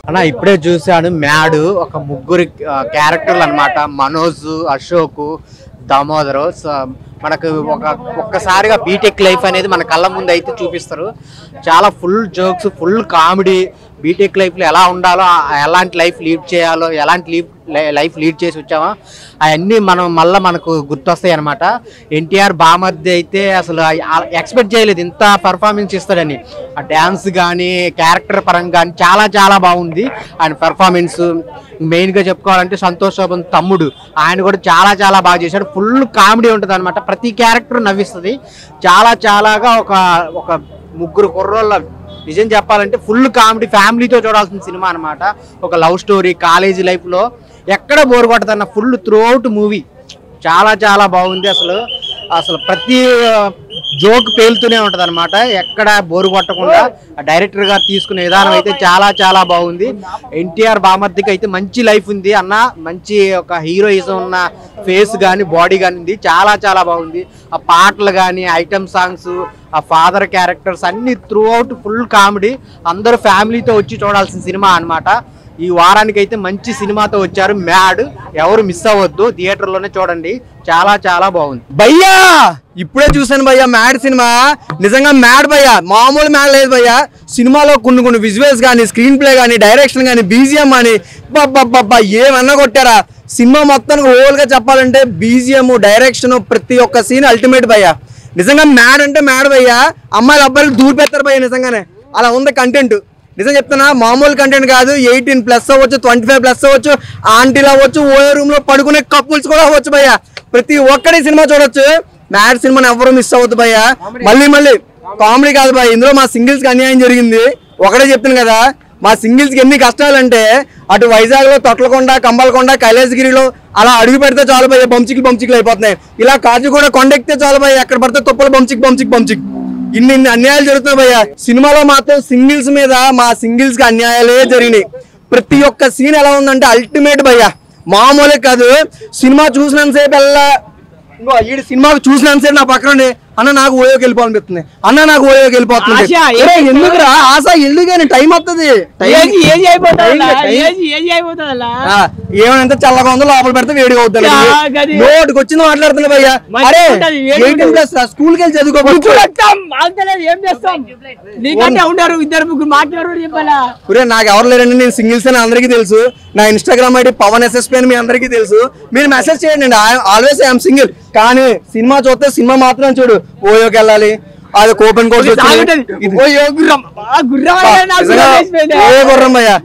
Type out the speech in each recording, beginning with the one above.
అన్న ఇప్పుడే చూశాను మ్యాడ్ ఒక ముగ్గురు క్యారెక్టర్లు అన్నమాట మనోజ్ అశోక్ దామోదర్ సో మనకు ఒక ఒక్కసారిగా బీటెక్ లైఫ్ అనేది మన కళ్ళ ముందు అయితే చూపిస్తారు చాలా full jokes full comedy BTech లైఫ్లో ఎలా ఉండాలో ఆ- ఎలాంటి లైఫ్ లీడ్ చేయాలో ఎలాంటి లీవ్ లైఫ్ లీడ్ చేసి వచ్చామో అవన్నీ మనం మళ్ళీ మనకు గుర్తొస్తాయి అనమాట ఎన్టీఆర్ బామర్ది అయితే అసలు ఎక్స్పెక్ట్ చేయలేదు ఇంత పర్ఫార్మెన్స్ ఇస్తాడని ఆ డ్యాన్స్ కానీ క్యారెక్టర్ పరంగా కానీ చాలా చాలా బాగుంది ఆయన పెర్ఫార్మెన్స్ మెయిన్గా చెప్పుకోవాలంటే సంతోష్ శోభన్ తమ్ముడు ఆయన కూడా చాలా చాలా బాగా చేశాడు ఫుల్ కామెడీ ఉంటుంది అనమాట ప్రతి క్యారెక్టర్ నవ్విస్తుంది చాలా చాలాగా ఒక ఒక ముగ్గురు కుర్రోళ్ళ నిజం చెప్పాలంటే ఫుల్ కామెడీ ఫ్యామిలీతో చూడాల్సిన సినిమా అన్నమాట ఒక లవ్ స్టోరీ కాలేజీ లైఫ్లో ఎక్కడ బోర్ కొట్టదన్న ఫుల్ త్రూ అవుట్ మూవీ చాలా చాలా బాగుంది అసలు అసలు ప్రతి జోక్ పేలుతూనే ఉంటది అనమాట ఎక్కడ బోరు కొట్టకుండా డైరెక్టర్ గారు తీసుకునే విధానం అయితే చాలా చాలా బాగుంది ఎన్టీఆర్ బామర్దికి అయితే మంచి లైఫ్ ఉంది అన్న మంచి ఒక హీరోయిజం ఉన్న ఫేస్ కానీ బాడీ కానీ ఉంది చాలా చాలా బాగుంది ఆ పాటలు కానీ ఐటమ్ సాంగ్స్ ఆ ఫాదర్ క్యారెక్టర్స్ అన్ని త్రూ అవుట్ ఫుల్ కామెడీ అందరూ ఫ్యామిలీతో వచ్చి చూడాల్సిన సినిమా అన్నమాట ఈ వారానికి అయితే మంచి సినిమాతో వచ్చారు మ్యాడ్ ఎవరు మిస్ అవ్వద్దు థియేటర్ లోనే చూడండి చాలా చాలా బాగుంది భయ్యా ఇప్పుడే చూసాను భయ్యా మ్యాడ్ సినిమా నిజంగా మ్యాడ్ భయ్యా మామూలు మ్యాడ్ లేదు భయ్యా సినిమాలో కొన్ని కొన్ని విజువల్స్ కానీ స్క్రీన్ ప్లే కానీ డైరెక్షన్ కానీ బీజిఎం కానీ బాబ్బా ఏమన్నా కొట్టారా సినిమా మొత్తానికి ఓవల్ గా చెప్పాలంటే బీజిఎం డైరెక్షన్ ప్రతి ఒక్క సీన్ అల్టిమేట్ భయ్యా నిజంగా మ్యాడ్ అంటే మ్యాడ్ భయ్యా అమ్మాయిలు అబ్బాయిలు దూరి పెడతారు భయ్యా నిజంగానే అలా ఉంది కంటెంట్ నిజం చెప్తున్నా మామూలు కంటెంట్ కాదు ఎయిటీన్ ప్లస్ అవ్వచ్చు ట్వంటీ ఫైవ్ ప్లస్ అవ్వచ్చు ఆంటీలు అవ్వచ్చు ఓయో రూమ్ లో పడుకునే కపుల్స్ కూడా అవ్వచ్చు భయ్య ప్రతి ఒక్కడి సినిమా చూడొచ్చు మ్యాడ్ సినిమాని ఎవరు మిస్ అవ్వద్దు భయ్య మళ్ళీ మళ్ళీ కామెడీ కాదు భయ్య ఇందులో మా సింగిల్స్ కి అన్యాయం జరిగింది ఒకటే చెప్తాను కదా మా సింగిల్స్ కి ఎన్ని కష్టాలంటే అటు వైజాగ్ లో తొట్లకొండ కంబలకొండ కైలాసగిరిలో అలా అడుగు పెడితే చాలు భయ్య బంచికి బంచికలు అయిపోతున్నాయి ఇలా కాజు కూడా కొండ ఎక్కితే చాలు భయ్య ఎక్కడ పడితే తుప్పలు బంచిక్ బంచిక్ బంచిక్ ఇన్ని ఇన్ని అన్యాయాలు జరుగుతున్నాయి భయ్య సినిమాలో మాత్రం సింగిల్స్ మీద మా సింగిల్స్ కి అన్యాయాలే జరిగినాయి ప్రతి ఒక్క సీన్ ఎలా ఉందంటే అల్టిమేట్ భయ్య మామూలే కాదు సినిమా చూసినంతసేపు ఎలా ఇంకో ఈ సినిమాకు చూసినంతసేపు నా పక్కన ఉండి, అన్న నాకు ఓయోకి వెళ్ళిపోవాలనిపిస్తుంది అన్న నాకు ఓయోకి వెళ్ళిపోతుంది ఆశ, ఒరేయ్, ఎందుకురా ఆశ ఎందుకని టైం వస్తుంది ఏజ్ ఏజ్ అయిపోతుందా టైం- ఏజ్ ఏజ్ అయిపోతుందా ఆ, ఏమైనా చల్లగా ఉందో లోపల పెడితే వేడిగా అవుతుంది యా, గది. నోటికి వచ్చింది మాట్లాడుతున్నా భయ్యా మంచిగా అరే ఉంటది, వేడిగా ఎయిటీన్ ఉంటది. ప్లస్ స్కూల్కి వెళ్ళి చదువుకోవచ్చు కూర్చోబెట్టాం ఆగుతలేదు ఏం చేస్తాం నీకంటే ఉండరు ఇద్దరు ముగ్గురు మాట్లాడు చెప్పాలా ఒరే నాకు ఎవరు లేరండి నేను సింగిల్స్ అని అందరికీ తెలుసు నా ఇన్స్టాగ్రామ్ ఐడి పవన్ ఎస్ఎస్పీ అని మీ అందరికీ తెలుసు మీరు మెసేజ్ చేయండి ఆల్వేస్ ఐఎమ్ సింగిల్ కానీ సినిమా చూస్తే సినిమా మాత్రం చూడు ఓయోకి వెళ్ళాలి అది కూపన్ కోర్స్ సాగుతుంది. ఓ యో గుర్రం ఆ గుర్రం అనేది నాకు గుర్రం వేసిపోయింది. ఏ గుర్రం భయ్యా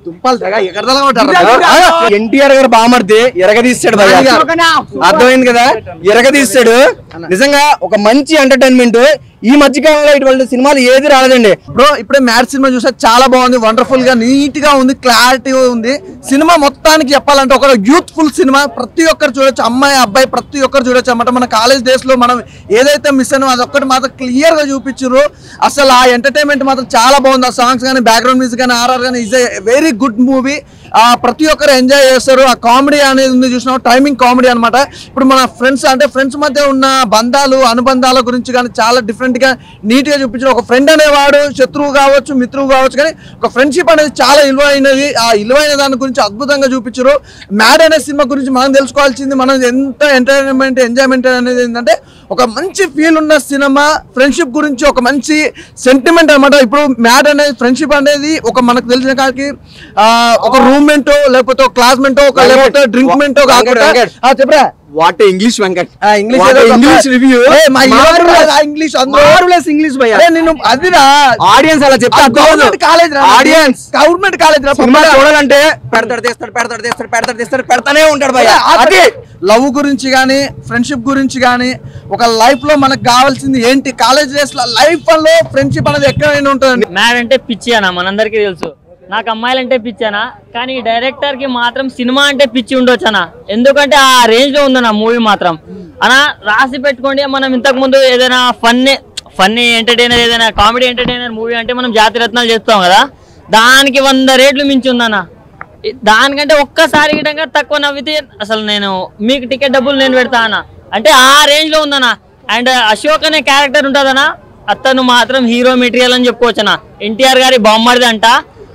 గుర్రం. ఎన్టీఆర్ గారు బామర్ది ఎరగదీస్తాడు భయ్యా ఒకనా? అర్థమైంది కదా ఎరగదీస్తాడు నిజంగా ఒక మంచి ఎంటర్టైన్మెంట్ ఈ మధ్య కాలంలో ఇటువంటి సినిమాలు ఏది రాలేదండి బ్రో ఇప్పుడే మ్యాచ్ సినిమా చూసా చాలా బాగుంది వండర్ఫుల్ గా నీట్ గా ఉంది క్లారిటీ ఉంది సినిమా మొత్తానికి చెప్పాలంటే ఒక యూత్ఫుల్ సినిమా ప్రతి ఒక్కరు చూడొచ్చు అమ్మాయి అబ్బాయి ప్రతి ఒక్కరు చూడొచ్చు అన్నమాట మన కాలేజ్ డేస్ లో మనం ఏదైతే మిస్ అయినా అదొక్కటి మాత్రం క్లియర్ గా చూపించారు అసలు ఆ ఎంటర్టైన్మెంట్ మాత్రం చాలా బాగుంది ఆ సాంగ్స్ కానీ బ్యాక్గ్రౌండ్ మ్యూజిక్ కానీ ఆర్ఆర్ కానీ ఇస్ వెరీ గుడ్ మూవీ ఆ ప్రతి ఒక్కరు ఎంజాయ్ చేస్తారు ఆ కామెడీ అనేది ఉంది చూసినా టైమింగ్ కామెడీ అన్నమాట ఇప్పుడు మన ఫ్రెండ్స్ అంటే ఫ్రెండ్స్ మధ్య ఉన్న బంధాలు అనుబంధాల గురించి కానీ చాలా డిఫరెంట్ గా నీట్ గా చూపించారు ఒక ఫ్రెండ్ అనేవాడు శత్రువు కావచ్చు మిత్రువు కావచ్చు కానీ ఒక ఫ్రెండ్షిప్ అనేది చాలా విలువైనది ఆ విలువైన దాని గురించి అద్భుతంగా చూపించారు మ్యాడ్ అనే సినిమా గురించి మనం తెలుసుకోవాల్సింది మనం ఎంత ఎంటర్టైన్మెంట్ ఎంజాయ్మెంట్ అనేది ఏంటంటే ఒక మంచి ఫీల్ ఉన్న సినిమా ఫ్రెండ్షిప్ గురించి ఒక మంచి సెంటిమెంట్ అన్నమాట ఇప్పుడు మ్యాడ్ అనేది ఫ్రెండ్షిప్ అనేది ఒక మనకు తెలిసిన కాడికి ఆ, ఒక రూమ్మేటో లేకపోతే ఒక క్లాస్మేటో ఒక లేకపోతే డ్రింక్ మెంటో కాకుండా వెంకట్. ఆ, చెప్పరా వాట్ ఇంగ్లీష్ వెంకట్ ఆ, ఇంగ్లీష్ What ఏదో a English చెప్పరా? review. ఏ, మా హీరో Marvelous. కూడా ఆ ఇంగ్లీష్ అందరూ మార్వెలస్ ఇంగ్లీష్ భయ్యా అరే నేను అదిరా ఆడియన్స్ అలా చెప్తే అర్థం గవర్నమెంట్ కాలేజ్ రా ఆడియన్స్ గవర్నమెంట్ కాలేజ్ రా సినిమా పంపరా. చూడాలంటే పెడతాడు తీస్తాడు పెడతాడు తీస్తాడు పెడతాడు తీస్తాడు పెడతానే ఉంటాడు భయ్యా అది లవ్ గురించి కానీ ఫ్రెండ్షిప్ గురించి కానీ ఒక లైఫ్ లో మనకు కావాల్సింది ఏంటి కాలేజ్ డేస్ లో లైఫ్ లో ఫ్రెండ్షిప్ అనేది ఎక్కడైనా ఉంటుంది మ్యాడ్ అంటే పిచ్చి అన్న మనందరికీ తెలుసు నాకు అమ్మాయిలు అంటే పిచ్చానా కానీ డైరెక్టర్ కి మాత్రం సినిమా అంటే పిచ్చి ఉండొచ్చనా ఎందుకంటే ఆ రేంజ్ లో ఉందన్న మూవీ మాత్రం అనా రాసి పెట్టుకోండి మనం ఇంతకు ముందు ఏదైనా ఫన్నీ ఫన్నీ ఎంటర్టైనర్ ఏదైనా కామెడీ ఎంటర్టైనర్ మూవీ అంటే మనం జాతి రత్నాలు చేస్తాం కదా దానికి వంద రేట్లు మించి ఉందన్న ఇ- దానికంటే ఒక్కసారి గిటంగా తక్కువ నవ్వితే అసలు నేను మీకు టికెట్ డబ్బులు నేను పెడతా అన్న అంటే ఆ రేంజ్ లో ఉందన్న అండ్ అశోక్ అనే క్యారెక్టర్ ఉంటుందన్నా అతను మాత్రం హీరో మెటీరియల్ అని చెప్పుకోవచ్చనా ఎన్టీఆర్ గారి బామ్మడిది అంట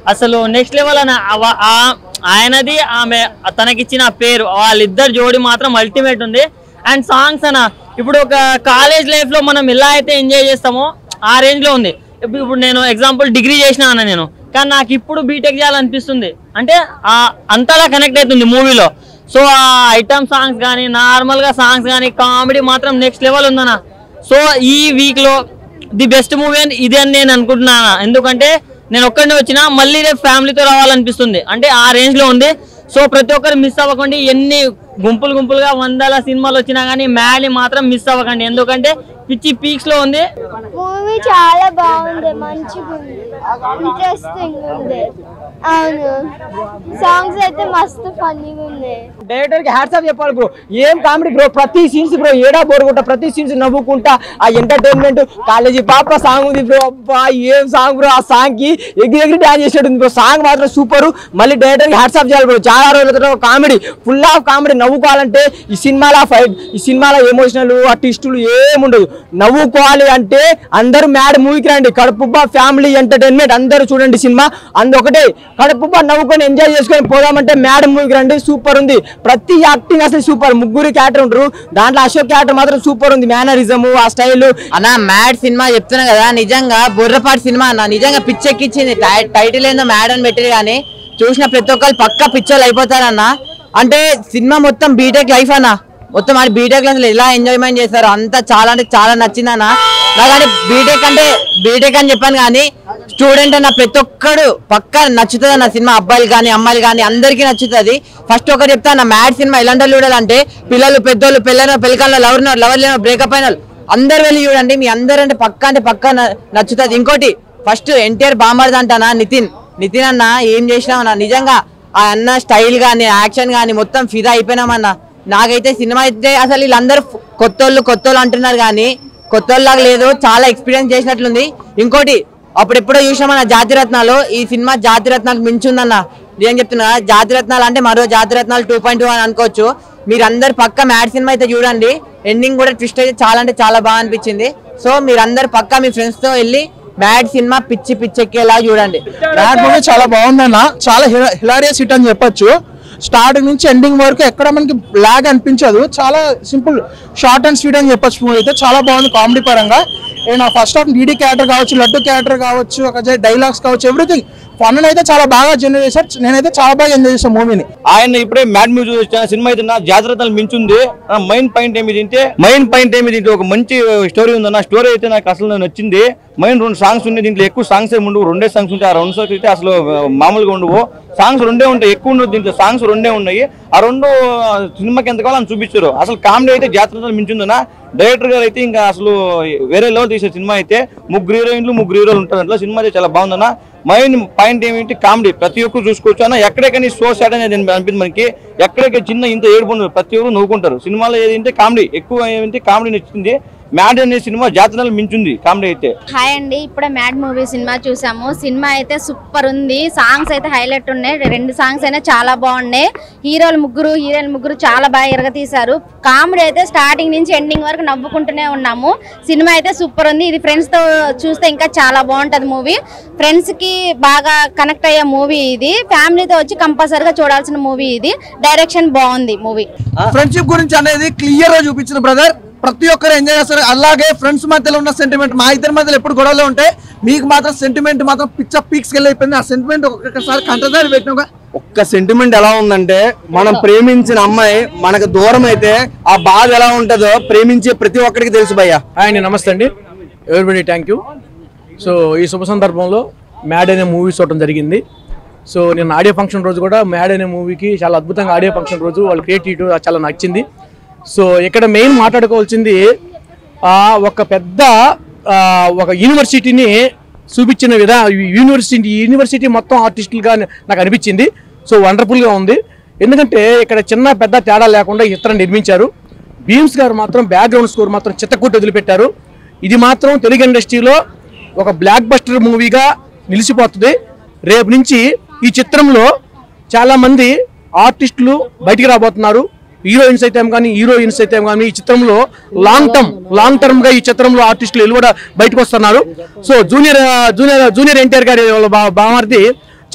అసలు నెక్స్ట్ లెవెల్ అన్న అవ- ఆ- ఆయనది ఆమె తనకిచ్చిన పేరు వాళ్ళిద్దరు జోడి మాత్రం అల్టిమేట్ ఉంది అండ్ సాంగ్స్ అన్న ఇప్పుడు ఒక కాలేజ్ లైఫ్ లో మనం ఎలా అయితే ఎంజాయ్ చేస్తామో ఆ రేంజ్ లో ఉంది ఇప్పుడు ఇప్పుడు నేను ఎగ్జాంపుల్ డిగ్రీ చేసిన అన్న నేను కానీ నాకు ఇప్పుడు బీటెక్ చేయాలనిపిస్తుంది అంటే ఆ అంతలా కనెక్ట్ అవుతుంది మూవీలో సో ఆ ఐటమ్ సాంగ్స్ కానీ నార్మల్ గా సాంగ్స్ కానీ కామెడీ మాత్రం నెక్స్ట్ లెవెల్ ఉందన్న సో ఈ వీక్ లో ది బెస్ట్ మూవీ అని ఇది అని నేను అనుకుంటున్నాను ఎందుకంటే నేను ఒక్కడిని వచ్చినా మళ్ళీ రేపు ఫ్యామిలీతో రావాలనిపిస్తుంది అంటే ఆ రేంజ్ లో ఉంది సో ప్రతి ఒక్కరు మిస్ అవ్వకండి ఎన్ని గుంపులు గుంపులుగా వందల సినిమాలు వచ్చినా కానీ మ్యాడ్ని మాత్రం మిస్ అవ్వకండి ఎందుకంటే పిచ్చి పీక్స్ లో ఉంది మూవీ చాలా బాగుంది మంచిగా ఉంది ఇంట్రెస్టింగ్ ఉంది అవును సాంగ్స్ అయితే మస్తు ఫన్నీగా ఉన్నాయి డైరెక్టర్ కి హ్యాట్స్ ఆఫ్ చెప్పాలి బ్రో ఏం కామెడీ బ్రో ప్రతి సీన్స్ బ్రో ఏడా బోరుకుంటా ప్రతి సీన్స్ నవ్వుకుంటా ఆ ఎంటర్టైన్మెంట్ కాలేజీ పాప సాంగ్ ఉంది బ్రో అబ్బా ఏం సాంగ్ బ్రో ఆ సాంగ్ కి ఎగిరి ఎగిరి డాన్స్ చేసేది బ్రో సాంగ్ మాత్రం సూపర్ మళ్ళీ డైరెక్టర్ కి హ్యాట్స్ ఆఫ్ చేయాలి బ్రో చాలా రోజుల కామెడీ ఫుల్ ఆఫ్ కామెడీ నవ్వుకోవాలంటే ఈ సినిమాలో ఫైట్ ఈ సినిమాలో ఎమోషనల్ ఆ ట్విస్టులు ఏముండదు నవ్వుకోవాలి అంటే అందరూ మ్యాడ్ మూవీకి రండి కడుపుబ్బా ఫ్యామిలీ ఎంటర్టైన్మెంట్ అందరూ చూడండి సినిమా అందు ఒకటే కడుపుబ్బా నవ్వుకొని ఎంజాయ్ చేసుకొని పోదామంటే మ్యాడ్ మూవీకి రండి సూపర్ ఉంది ప్రతి యాక్టింగ్ అసలు సూపర్ ముగ్గురు క్యారెక్టర్ ఉంటారు దాంట్లో అశోక్ క్యారెక్టర్ మాత్రం సూపర్ ఉంది మేనరిజం ఆ స్టైల్ అన్న మ్యాడ్ సినిమా చెప్తున్నా కదా నిజంగా బుర్రపాటి సినిమా అన్న నిజంగా పిచ్చెక్కిచ్చింది టై- టైటిల్ ఏందో మ్యాడ్ అని పెట్టిరు కానీ చూసిన ప్రతి ఒక్కరు పక్క పిచ్చర్లు అయిపోతారన్న అంటే సినిమా మొత్తం బీటెక్ లైఫ్ అన్న మొత్తం అది బీటెక్ అసలు ఎలా ఎంజాయ్మెంట్ చేస్తారు అంతా చాలా అంటే చాలా నచ్చిందన్న నాకు అంటే బీటెక్ అంటే బీటెక్ అని చెప్పాను కానీ స్టూడెంట్ అన్న ప్రతి ఒక్కడు పక్క నచ్చుతుంది అన్న సినిమా అబ్బాయిలు కానీ అమ్మాయిలు కానీ అందరికీ నచ్చుతుంది ఫస్ట్ ఒకటి చెప్తా అన్న మ్యాడ్ సినిమా ఎలాంటి వాళ్ళు చూడాలంటే పిల్లలు పెద్దోళ్ళు పిల్లలు పెళ్ళికల్లో లవర్ లవర్ లేనో బ్రేకప్ అయిన వాళ్ళు అందరు వెళ్ళి చూడండి మీ అందరు అంటే పక్క అంటే పక్క నచ్చుతుంది ఇంకోటి ఫస్ట్ ఎన్టీఆర్ బామర్ది అంటానా నితిన్ నితిన్ అన్న ఏం చేసినామన్నా నిజంగా ఆ అన్న స్టైల్ కానీ యాక్షన్ కానీ మొత్తం ఫిదా అయిపోయినామన్న నాకైతే సినిమా అయితే అసలు వీళ్ళందరూ కొత్తోళ్ళు కొత్తోళ్ళు అంటున్నారు కానీ కొత్తోళ్ళలాగా లేదు చాలా ఎక్స్పీరియన్స్ చేసినట్లుంది ఇంకోటి అప్పుడెప్పుడో చూసామన్న జాతిరత్నాలు ఈ సినిమా జాతిరత్నాలు మించుందన్న నేను చెప్తున్నా జాతిరత్నాలు అంటే మరో జాతిరత్నాలు టూ పాయింట్ టూ అని అనుకోవచ్చు మీరందరు పక్క మ్యాడ్ సినిమా అయితే చూడండి ఎండింగ్ కూడా ట్విస్ట్ అయితే చాలా అంటే చాలా బాగా అనిపించింది సో మీరందరు పక్క మీ ఫ్రెండ్స్ తో వెళ్ళి మ్యాడ్ సినిమా పిచ్చి పిచ్చెక్కేలా చూడండి మ్యాడ్ మూవీ చాలా బాగుందన్న చాలా హిలారియస్ హిట్ అని చెప్పొచ్చు స్టార్టింగ్ నుంచి ఎండింగ్ వరకు ఎక్కడ మనకి లాగ్ అనిపించదు చాలా సింపుల్ షార్ట్ అండ్ స్వీట్ అని చెప్పొచ్చు మూవీ అయితే చాలా బాగుంది కామెడీ పరంగా అండ్ ఆ ఫస్ట్ హాఫ్ డీడీ క్యారెక్టర్ కావచ్చు లడ్డు క్యారెక్టర్ కావచ్చు ఒక డైలాగ్స్ కావచ్చు ఎవ్రీథింగ్ ఫన్ అయితే చాలా బాగా జనరేట్ చేశారు నేనైతే చాలా బాగా ఎంజాయ్ చేశాను మూవీని ఆయన ఇప్పుడే మ్యాడ్ మ్యూజిక్ వచ్చిన సినిమా అయితే నా జాగ్రత్తలు మించుంది మైన్ పాయింట్ ఏమి తింటే మైన్ పాయింట్ ఏమి తింటే ఒక మంచి స్టోరీ ఉందన్న స్టోరీ అయితే నాకు అసలు నచ్చింది మైన్ రెండు సాంగ్స్ ఉన్నాయి దీంట్లో ఎక్కువ సాంగ్స్ ఏమి ఉండవు రెండే సాంగ్స్ ఉంటాయి ఆ రెండు సాంగ్స్ అయితే అసలు ఆ, మామూలుగా ఉండవు సాంగ్స్ రెండే ఉంటాయి ఎక్కువ ఉండవు దీంట్లో సాంగ్స్ రెండే ఉన్నాయి ఆ రెండు ఆ, సినిమాకి ఎంత కావాలో చూపించారు అసలు కామెడీ అయితే జాగ్రత్తలు మించుందన్న డైరెక్టర్ గారు అయితే ఇంకా అసలు వేరే లెవెల్ తీసే సినిమా అయితే ముగ్గురు హీరోయిన్లు ముగ్గురు హీరోలు ఉంటారు అట్లా సినిమా అయితే చాలా బాగుందన్న మైన్ పాయింట్ ఏమిటి కామెడీ ప్రతి ఒక్కరు చూసుకోవచ్చు అన్న ఎక్కడెక్కడ సో సాడ్ అనేది అనిపించింది మనకి ఎక్కడెక్కడ చిన్న ఇంత ఏడుపు ఉండదు ప్రతి ఒక్కరు నవ్వుకుంటారు సినిమాలో ఏదంటే కామెడీ ఎక్కువ ఏమంటే కామెడీ నచ్చింది మ్యాడ్ అనే సినిమా జాతరలు మించుంది కామెడీ అయితే హాయ్ అండి ఇప్పుడే మ్యాడ్ మూవీ సినిమా చూసాము సినిమా అయితే సూపర్ ఉంది సాంగ్స్ అయితే హైలైట్ ఉన్నాయి రెండు సాంగ్స్ అయినా చాలా బాగున్నాయి హీరోలు ముగ్గురు హీరోయిన్ ముగ్గురు చాలా బాగా ఎరగతీశారు కామెడీ అయితే స్టార్టింగ్ నుంచి ఎండింగ్ వరకు నవ్వుకుంటూనే ఉన్నాము సినిమా అయితే సూపర్ ఉంది ఇది ఫ్రెండ్స్ తో చూస్తే ఇంకా చాలా బాగుంటది మూవీ ఫ్రెండ్స్ కి బాగా కనెక్ట్ అయ్యే మూవీ ఇది ఫ్యామిలీతో వచ్చి కంపల్సరీగా చూడాల్సిన మూవీ ఇది డైరెక్షన్ బాగుంది మూవీ ఫ్రెండ్షిప్ గురించి అనేది క్లియర్ గా చూపించిన బ్రదర్ ప్రతి ఒక్కరు ఎంజాయ్ చేస్తారు అలాగే ఫ్రెండ్స్ మధ్యలో ఉన్న సెంటిమెంట్ మా ఇద్దరి మధ్యలో ఎప్పుడు గొడవలు ఉంటాయి మీకు మాత్రం సెంటిమెంట్ మాత్రం పిచ్చ పీక్స్ వెళ్ళి అయిపోయింది ఆ సెంటిమెంట్ ఒక్కొక్కసారి కంటదారి పెట్టిన ఒక్క సెంటిమెంట్ ఎలా ఉందంటే మనం ప్రేమించిన అమ్మాయి మనకు దూరం అయితే ఆ బాధ ఎలా ఉంటుందో ప్రేమించే ప్రతి ఒక్కరికి తెలుసు భయ్య హాయ్ అండి నమస్తే అండి ఎవరిబడి థ్యాంక్ యూ సో ఈ శుభ సందర్భంలో మ్యాడ్ అనే మూవీ చూడటం జరిగింది సో నేను ఆడియో ఫంక్షన్ రోజు కూడా మ్యాడ్ అనే మూవీకి చాలా అద్భుతంగా ఆడియో ఫంక్షన్ రోజు వాళ్ళు క్రియేటివ్ చాలా నచ్చింది సో ఇక్కడ మెయిన్ మాట్లాడుకోవాల్సింది ఆ, ఒక పెద్ద ఆ, ఒక యూనివర్సిటీని చూపించిన విధా యూనివర్సిటీ యూనివర్సిటీ మొత్తం ఆర్టిస్టులుగా నాకు అనిపించింది సో వండర్ఫుల్గా ఉంది ఎందుకంటే ఇక్కడ చిన్న పెద్ద తేడా లేకుండా ఈ చిత్రం నిర్మించారు భీమ్స్ గారు మాత్రం బ్యాక్గ్రౌండ్ స్కోర్ మాత్రం చిత్తకుట్టు వదిలిపెట్టారు ఇది మాత్రం తెలుగు ఇండస్ట్రీలో ఒక బ్లాక్ బస్టర్ మూవీగా నిలిచిపోతుంది రేపు నుంచి ఈ చిత్రంలో చాలా మంది ఆర్టిస్టులు బయటికి రాబోతున్నారు హీరోయిన్స్ అయితే కానీ హీరోయిన్స్ అయితే కానీ ఈ చిత్రంలో లాంగ్ టర్మ్ లాంగ్ టర్మ్ గా ఈ చిత్రంలో ఆర్టిస్టులు వీళ్ళు కూడా బయటకు వస్తున్నారు so junior junior junior NTR గారి వాళ్ళ బా- బామార్ది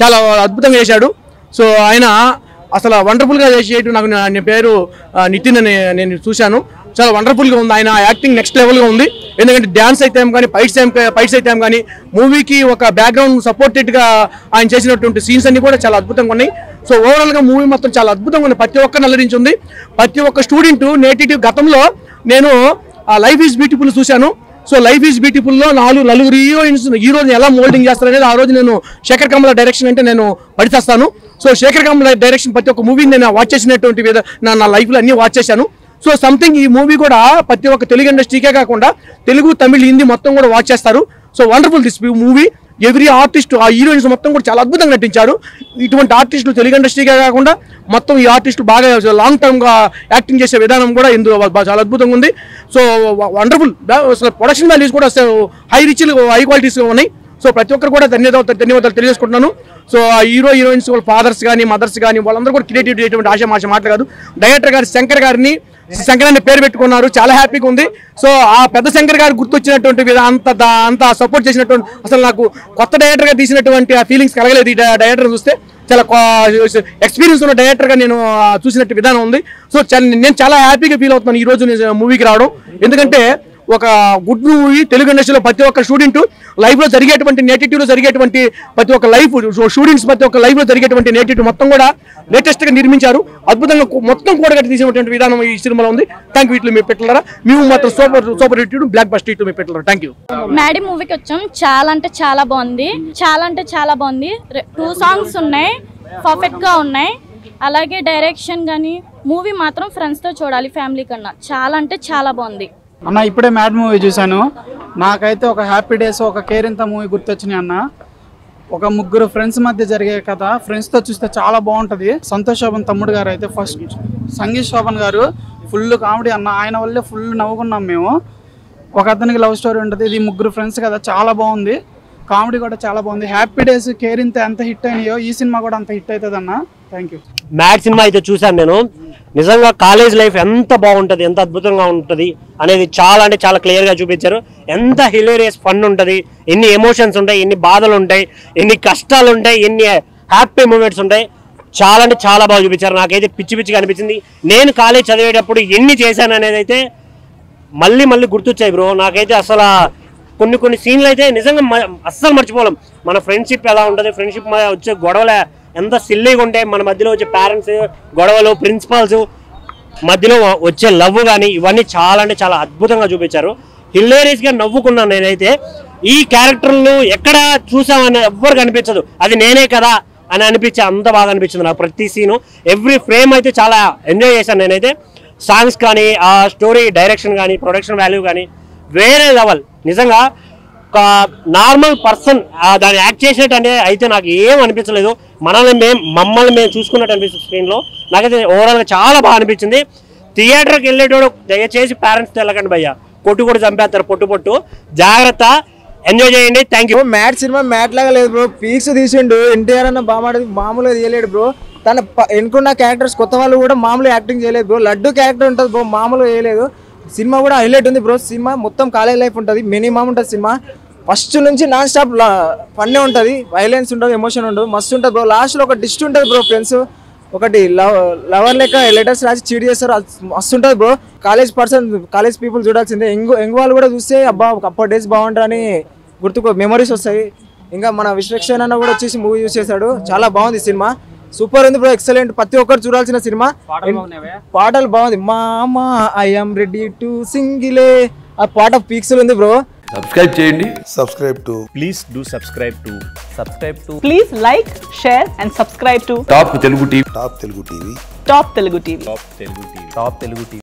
చాలా అద్భుతంగా చేశాడు సో ఆయన అసలు వండర్ఫుల్గా చేసేటు నాకు నా- నా పేరు ఆ, నితిన్ అని నేను చూశాను చాలా వండర్ఫుల్గా ఉంది ఆయన యాక్టింగ్ నెక్స్ట్ లెవెల్గా ఉంది ఎందుకంటే డ్యాన్స్ అయితే ఏం కానీ ఫైట్స్ ఏం ఫైట్స్ అయితే ఏం కానీ మూవీకి ఒక బ్యాక్గ్రౌండ్ సపోర్టెడ్గా ఆయన చేసినటువంటి సీన్స్ అన్ని కూడా చాలా అద్భుతంగా ఉన్నాయి సో ఓవరాల్గా మూవీ మొత్తం చాలా అద్భుతంగా ఉంది ప్రతి ఒక్క నల్లరించింది ప్రతి ఒక్క స్టూడెంట్ నేటివ్ గతంలో నేను లైఫ్ ఈజ్ బ్యూటిఫుల్ చూశాను సో లైఫ్ ఈజ్ బ్యూటిఫుల్ లో నాలుగు నలుగురు హీరోయిన్స్ హీరోని ఎలా మోల్డింగ్ చేస్తారనేది ఆ రోజు నేను శేఖర్ కమల డైరెక్షన్ అంటే నేను పడితేస్తాను సో శేఖర్ కమల డైరెక్షన్ ప్రతి ఒక్క మూవీని నేను వాచ్ చేసినటువంటి విధ నా నా లైఫ్లో అన్ని వాచ్ చేశాను సో సంథింగ్ ఈ మూవీ కూడా ప్రతి ఒక్క తెలుగు ఇండస్ట్రీకే కాకుండా తెలుగు తమిళ్ హిందీ మొత్తం కూడా వాచ్ చేస్తారు so wonderful this movie every artist ఆ హీరోయిన్స్ మొత్తం కూడా చాలా అద్భుతంగా నటించారు ఇటువంటి ఆర్టిస్టులు తెలుగు ఇండస్ట్రీకే కాకుండా మొత్తం ఈ ఆర్టిస్టులు బాగా లాంగ్ టర్మ్ గా యాక్టింగ్ చేసే విధానం కూడా ఇందులో బా- చాలా అద్భుతంగా ఉంది సో వండర్ఫుల్ అసలు ప్రొడక్షన్ వాల్యూస్ కూడా హై రిచ్ హై క్వాలిటీస్ ఉన్నాయి సో ప్రతి ఒక్కరు కూడా ధన్యవాదాలు ధన్యవాదాలు తెలియజేసుకుంటున్నాను సో ఆ హీరో హీరోయిన్స్ వాళ్ళ ఫాదర్స్ కానీ మదర్స్ కానీ వాళ్ళందరూ కూడా క్రియేటివ్ చేయటువంటి ఆశ మాష మాటలు కాదు డైరెక్టర్ గారు శంకర్ గారిని శంకర్ అనే పేరు పెట్టుకున్నారు చాలా హ్యాపీగా ఉంది సో ఆ పెద్ద శంకర్ గారు గుర్తొచ్చినటువంటి విధా- అంత దా- అంత సపోర్ట్ చేసినటువంటి అసలు నాకు కొత్త డైరెక్టర్ గా తీసినటువంటి ఆ ఫీలింగ్స్ కలగలేదు ఈ డైరెక్టర్ చూస్తే చాలా ఎక్స్పీరియన్స్ ఉన్న డైరెక్టర్ గా నేను ఆ, చూసినట్టు విధానం ఉంది సో చాలా- నేను చాలా హ్యాపీగా ఫీల్ అవుతున్నాను ఈ రోజు మూవీకి రావడం ఎందుకంటే ఒక గుడ్ మూవీ తెలుగు ఇండస్ట్రీలో ప్రతి ఒక్క స్టూడెంట్ లైఫ్ లో జరిగేటువంటి నేటివ్ లో జరిగేటువంటి ప్రతి ఒక్క లైఫ్ స్టూడెంట్స్ ప్రతి ఒక్క లైఫ్ లో జరిగేటువంటి నేటివ్ మొత్తం కూడా లేటెస్ట్ గా నిర్మించారు అద్భుతంగా కు- మొత్తం కూడగట్టి తీసినటువంటి విధానం ఈ సినిమాలో ఉంది థ్యాంక్ యూ ఇట్లు మీ పెట్టలరా మేము మాత్రం super super hit blockbuster ఇట్లు మీ పెట్టలరా థ్యాంక్ యూ మ్యాడీ మూవీకి వచ్చాం చాలా అంటే చాలా బాగుంది చాలా అంటే చాలా బాగుంది టూ సాంగ్స్ ఉన్నాయి పర్ఫెక్ట్ గా ఉన్నాయి అలాగే డైరెక్షన్ కానీ మూవీ మాత్రం ఫ్రెండ్స్ తో చూడాలి ఫ్యామిలీ కన్నా చాలా అంటే చాలా బాగుంది అన్న ఇప్పుడే మ్యాడ్ మూవీ చూశాను నాకైతే ఒక హ్యాపీ డేస్ ఒక కేరింత మూవీ గుర్తొచ్చినాయి అన్న ఒక ముగ్గురు ఫ్రెండ్స్ మధ్య జరిగే కథ ఫ్రెండ్స్తో చూస్తే చాలా బాగుంటుంది సంతోష్ శోభన్ తమ్ముడు గారు అయితే ఫస్ట్ సంగీత్ శోభన్ గారు ఫుల్ కామెడీ అన్న ఆయన వల్లే ఫుల్ నవ్వుకున్నాం మేము ఒక అతనికి లవ్ స్టోరీ ఉంటుంది ఇది ముగ్గురు ఫ్రెండ్స్ కదా చాలా బాగుంది కామెడీ కూడా చాలా బాగుంది హ్యాపీ డేస్ కేరింత ఎంత హిట్ అయినాయో ఈ సినిమా కూడా అంత హిట్ అవుతుంది అన్న థ్యాంక్ యూ మ్యాడ్ సినిమా అయితే చూశాను నేను నిజంగా కాలేజ్ లైఫ్ ఎంత బాగుంటుంది ఎంత అద్భుతంగా ఉంటుంది అనేది చాలా అంటే చాలా క్లియర్గా చూపించారు ఎంత హిలేరియస్ ఫన్ ఉంటుంది ఎన్ని ఎమోషన్స్ ఉంటాయి ఎన్ని బాధలు ఉంటాయి ఎన్ని కష్టాలు ఉంటాయి ఎన్ని హ్యాపీ మూమెంట్స్ ఉంటాయి చాలా అంటే చాలా బాగా చూపించారు నాకైతే పిచ్చి పిచ్చిగా అనిపించింది నేను కాలేజ్ చదివేటప్పుడు ఎన్ని చేశాను అనేది అయితే మళ్ళీ మళ్ళీ గుర్తొచ్చాయి బ్రో నాకైతే అసలు కొన్ని కొన్ని సీన్లు అయితే నిజంగా మ- అస్సలు మర్చిపోలేం మన ఫ్రెండ్షిప్ ఎలా ఉంటుంది ఫ్రెండ్షిప్ వచ్చే గొడవలు ఎంత సిల్లీగా ఉంటాయి మన మధ్యలో వచ్చే పేరెంట్స్ గొడవలు ప్రిన్సిపాల్స్ మధ్యలో వచ్చే లవ్ కానీ ఇవన్నీ చాలా అంటే చాలా అద్భుతంగా చూపించారు హిల్లేరియస్ గా నవ్వుకున్నాను నేనైతే ఈ క్యారెక్టర్లు ఎక్కడ చూసామని ఎవ్వరు కనిపించదు అది నేనే కదా అని అనిపించే అంత బాగా అనిపించింది నాకు ప్రతి సీను ఎవ్రీ ఫ్రేమ్ అయితే చాలా ఎంజాయ్ చేశాను నేనైతే సాంగ్స్ కానీ ఆ స్టోరీ డైరెక్షన్ కానీ ప్రొడక్షన్ వాల్యూ కానీ వేరే లెవెల్ నిజంగా ఒక నార్మల్ పర్సన్ దాన్ని యాక్ట్ చేసేట అంటే అయితే నాకు ఏం అనిపించలేదు మనల్ని మేము మమ్మల్ని మేము చూసుకున్నట్టు అనిపిస్తుంది స్క్రీన్లో నాకైతే ఓవరాల్గా చాలా బాగా అనిపించింది థియేటర్కి వెళ్ళేటోడు దయచేసి పేరెంట్స్ వెళ్ళకండి భయ్య కొట్టు కూడా చంపేస్తారు పొట్టు పొట్టు జాగ్రత్త ఎంజాయ్ చేయండి thank you Mad cinema Mad లాగా లేదు బ్రో పీక్స్ తీసిండు ఎన్టీఆర్ అన్న బాగా మామూలుగా తీయలేడు బ్రో తన ప- ఎన్నుకున్న క్యారెక్టర్స్ కొత్త వాళ్ళు కూడా మామూలు యాక్టింగ్ చేయలేదు బ్రో లడ్డు క్యారెక్టర్ ఉంటుంది బ్రో మామూలుగా చేయలేదు సినిమా కూడా హైలైట్ ఉంది బ్రో సినిమా మొత్తం కాలేజ్ లైఫ్ ఉంటుంది మినిమం ఉంటుంది సినిమా ఫస్ట్ నుంచి నాన్ స్టాప్ ఫన్నే ఉంటుంది వైలెన్స్ ఉంటుంది ఎమోషన్ ఉండదు మస్తు ఉంటుంది బ్రో లాస్ట్లో ఒక డిస్ట్ ఉంటుంది బ్రో ఫ్రెండ్స్ ఒకటి లవ్ లవర్ లెక్క లెటర్స్ రాసి చీట్ చేస్తారు అది మస్తు ఉంటుంది bro college person college people చూడాల్సిందే ఎంగు ఎంగు వాళ్ళు కూడా చూస్తే అబ్బా అప్పటి డేస్ బాగుంటారని గుర్తుకో మెమరీస్ వస్తాయి ఇంకా మన విశ్వక్షణ అన్న కూడా వచ్చేసి మూవీ యూస్ చేశాడు చాలా బాగుంది సినిమా సూపర్ ఉంది బ్రో ఎక్సలెంట్ ప్రతి ఒక్కరు చూడాల్సిన సినిమా పాటలు బాగుంది మామా ఐఎమ్ రెడీ టు సింగిలే ఆ పాట పీక్స్ ఉంది బ్రో సబ్స్క్రైబ్ చేయండి subscribe to please do subscribe to subscribe to Please like, share, and subscribe to top Telugu TV top Telugu TV Top Telugu TV. Top Telugu TV top Telugu TV